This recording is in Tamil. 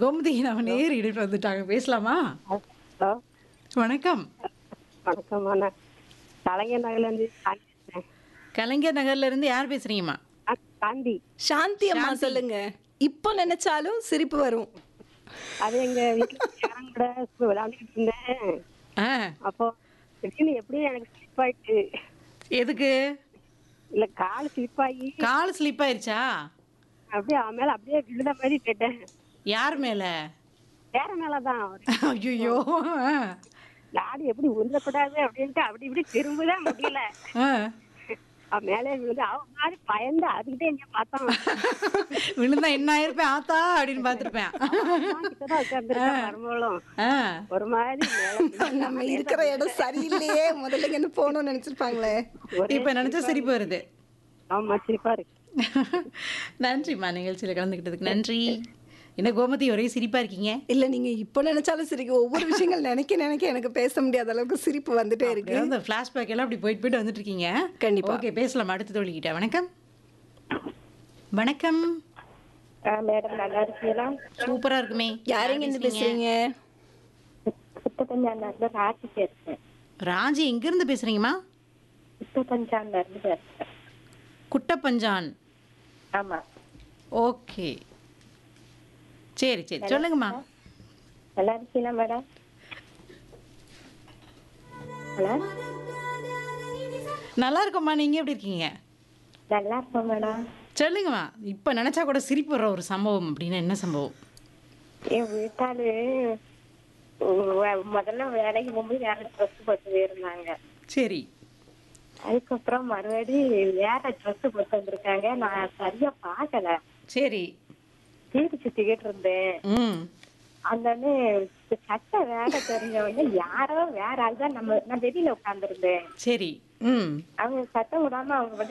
கோமதி நம்ம நேர் இடிட்டு வந்துட்டாங்க பேசலாமா ஹலோ வணக்கம் வணக்கம் நான் கலைஞர் நகர்லேருந்து காந்தி பேசுறேன். கலைஞர் நகர்ல இருந்து யார் பேசுறீங்கம்மா ஆ, காந்தி சாந்தி அம்மா சொல்லுங்க இப்போ நினைச்சாலும் சிரிப்பு வரும் அது எங்க வீட்டுல யாரும் கூட விளையாண்டுக்கிட்டு இருந்தேன் ஆ அப்போ திடீர்னு எப்படியும் எனக்கு ஸ்லிப் ஆயிட்டு எதுக்கு இல்ல கால் ஸ்லிப் ஆகி கால் ஸ்லிப் ஆயிருச்சா அப்படியே அவன் மேல அப்படியே விழுந்த மாதிரி கேட்டேன் யார் மேல வேற மேலதான் ஐயோ லாடி எப்படி உருளக்கூடாது அப்படின்ட்டு அப்படி இப்படி திரும்பதான் முடியல அவன் மேலே விழுந்து அவன் மாதிரி பயந்து அதுக்கிட்டே எங்க பார்த்தான் விழுந்தா என்ன ஆயிருப்பேன் ஆத்தா அப்படின்னு பார்த்துருப்பேன் கிட்டதான் உட்காந்துருக்கேன் மருமகளும் ஆ ஒரு மாதிரி மேல விழுந்து நம்ம இருக்கிற இடம் சரியில்லையே முதல்ல இங்க இருந்து போகணும்னு நினைச்சிருப்பாங்களே ஒரே இப்ப நினைச்சா சிரிப்பு வருது ஆமா சிரிப்பா இருக்கு நன்றிம்மா நிகழ்ச்சியில கலந்துக்கிட்டதுக்கு நன்றி என்ன கோமதி ஒரே சிரிப்பா இருக்கீங்க இல்ல நீங்க இப்போ நினைச்சாலும் சிரிக்கும் ஒவ்வொரு விஷயங்கள் நினைக்க நினைக்க எனக்கு பேச முடியாத அளவுக்கு சிரிப்பு வந்துட்டே இருக்கு இந்த ஃபிளாஷ்பேக் எல்லாம் அப்படி போயிட்டு போயிட்டு வந்துட்டு இருக்கீங்க கண்டிப்பா. ஓகே பேசலாம் அடுத்த தோழிக்கிட்ட வணக்கம் வணக்கம் மேடம் நல்லா இருக்கீங்களா சூப்பரா இருக்குமே யாருங்க இருந்து பேசுறீங்க முப்பத்தஞ்சாம் இருந்து ராசி பேசுறேன் ராஜி எங்க இருந்து பேசுறீங்கம்மா முப்பத்தஞ்சாம் இருந்து பேசுறேன் குட்டப்பஞ்சான் ஆமா ஓகே சரி சரி சொல்லுங்கம்மா நல்லா இருக்கீங்களா மேடம் ஹலோ நல்லா இருக்கோம்மா நீங்க எப்படி இருக்கீங்க நல்லா இருக்கோம் மேடம் சொல்லுங்கம்மா இப்ப நினைச்சா கூட சிரிப்பு வர ஒரு சம்பவம் அப்படின்னா என்ன சம்பவம் என் வீட்டாளு உ- முதல்ல வேலைக்கு போகும்போது வேற ட்ரெஸ் போட்டு போயிருந்தாங்க சரி அதுக்கப்புறம் மறுபடி வேற ட்ரெஸ் போட்டு வந்திருக்காங்க நான் சரியா பார்க்கல சரி வீடு சுத்திக்கிட்டு இருந்தேன் ம் அந்த அண்ணே சட்டை வேற தெரிஞ்சவங்க யாரோ வேற ஆள் தான் நம்ம நான் வெளியில உட்கார்ந்துருந்தேன் சரி ம் அவங்க சத்தம் விடாம அவங்க வந்து